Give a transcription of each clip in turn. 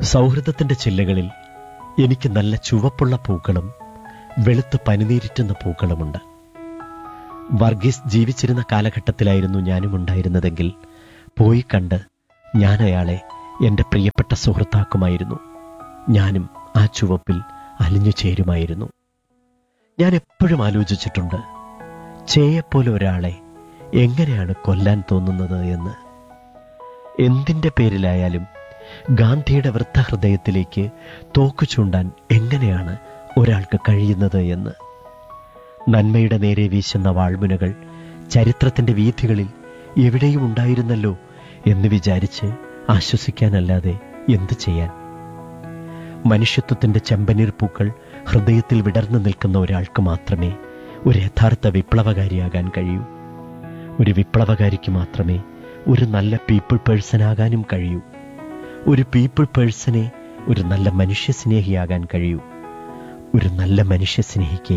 സൗഹൃദത്തിന്റെ ചില്ലകളിൽ എനിക്ക് നല്ല ചുവപ്പുള്ള പൂക്കളും വെളുത്ത് പനിനീരിറ്റുന്ന പൂക്കളുമുണ്ട് വർഗീസ് ജീവിച്ചിരുന്ന കാലഘട്ടത്തിലായിരുന്നു ഞാനും ഉണ്ടായിരുന്നതെങ്കിൽ പോയി കണ്ട് ഞാൻ അയാളെ എന്റെ പ്രിയപ്പെട്ട സുഹൃത്താക്കുമായിരുന്നു ഞാനും ആ ചുവപ്പിൽ അലിഞ്ഞു ചേരുമായിരുന്നു ഞാൻ എപ്പോഴും ആലോചിച്ചിട്ടുണ്ട് ചേയെപ്പോലെ ഒരാളെ എങ്ങനെയാണ് കൊല്ലാൻ തോന്നുന്നത് എന്ന് എന്തിന്റെ പേരിലായാലും ഗാന്ധിയുടെ വൃദ്ധഹൃദയത്തിലേക്ക് തോക്കു ചൂണ്ടാൻ എങ്ങനെയാണ് ഒരാൾക്ക് കഴിയുന്നത് എന്ന് നന്മയുടെ നേരെ വീശുന്ന വാൾമുനകൾ ചരിത്രത്തിന്റെ വീഥികളിൽ എവിടെയും ഉണ്ടായിരുന്നല്ലോ എന്ന് വിചാരിച്ച് ആശ്വസിക്കാനല്ലാതെ എന്തു ചെയ്യാൻ മനുഷ്യത്വത്തിന്റെ ചെമ്പനീർ പൂക്കൾ ഹൃദയത്തിൽ വിടർന്നു നിൽക്കുന്ന ഒരാൾക്ക് മാത്രമേ ഒരു യഥാർത്ഥ വിപ്ലവകാരിയാകാൻ കഴിയൂ ഒരു വിപ്ലവകാരിക്ക് മാത്രമേ ഒരു നല്ല പീപ്പിൾ പേഴ്സൺ ആകാനും കഴിയൂ ഒരു പീപ്പിൾ പേഴ്സണെ ഒരു നല്ല മനുഷ്യസ്നേഹിയാകാൻ കഴിയൂ ഒരു നല്ല മനുഷ്യസ്നേഹിക്ക്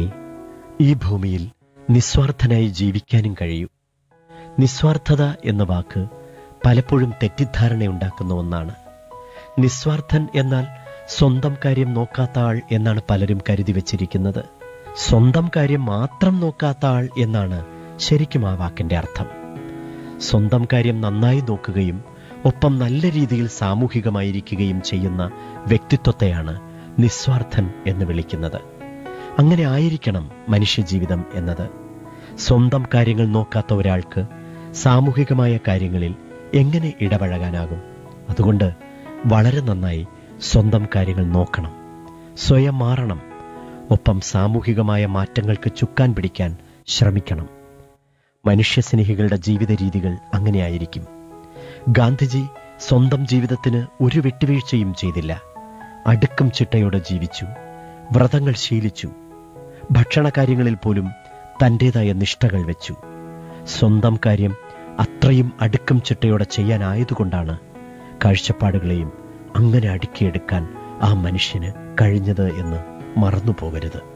ഈ ഭൂമിയിൽ നിസ്വാർത്ഥനായി ജീവിക്കാനും കഴിയൂ നിസ്വാർത്ഥത എന്ന വാക്ക് പലപ്പോഴും തെറ്റിദ്ധാരണയുണ്ടാക്കുന്ന ഒന്നാണ് നിസ്വാർത്ഥൻ എന്നാൽ സ്വന്തം കാര്യം നോക്കാത്ത ആൾ എന്നാണ് പലരും കരുതി വച്ചിരിക്കുന്നത് സ്വന്തം കാര്യം മാത്രം നോക്കാത്ത ആൾ എന്നാണ് ശരിക്കും ആ വാക്കിന്റെ അർത്ഥം സ്വന്തം കാര്യം നന്നായി നോക്കുകയും ഒപ്പം നല്ല രീതിയിൽ സാമൂഹികമായിരിക്കുകയും ചെയ്യുന്ന വ്യക്തിത്വത്തെയാണ് നിസ്വാർത്ഥൻ എന്ന് വിളിക്കുന്നത് അങ്ങനെ ആയിരിക്കണം മനുഷ്യജീവിതം എന്നത് സ്വന്തം കാര്യങ്ങൾ നോക്കാത്ത ഒരാൾക്ക് സാമൂഹികമായ കാര്യങ്ങളിൽ എങ്ങനെ ഇടപഴകാനാകും അതുകൊണ്ട് വളരെ നന്നായി സ്വന്തം കാര്യങ്ങൾ നോക്കണം സ്വയം മാറണം ഒപ്പം സാമൂഹികമായ മാറ്റങ്ങൾക്ക് ചുക്കാൻ പിടിക്കാൻ ശ്രമിക്കണം മനുഷ്യസ്നേഹികളുടെ ജീവിത രീതികൾ അങ്ങനെയായിരിക്കും ഗാന്ധിജി സ്വന്തം ജീവിതത്തിന് ഒരു വിട്ടുവീഴ്ചയും ചെയ്തില്ല അടുക്കം ചിട്ടയോടെ ജീവിച്ചു വ്രതങ്ങൾ ശീലിച്ചു ഭക്ഷണകാര്യങ്ങളിൽ പോലും തന്റേതായ നിഷ്ഠകൾ വെച്ചു സ്വന്തം കാര്യം അത്രയും അടുക്കം ചിട്ടയോടെ ചെയ്യാനായതുകൊണ്ടാണ് കാഴ്ചപ്പാടുകളെയും അങ്ങനെ അടുക്കിയെടുക്കാൻ ആ മനുഷ്യന് കഴിഞ്ഞത് എന്ന് മറന്നു പോകരുത്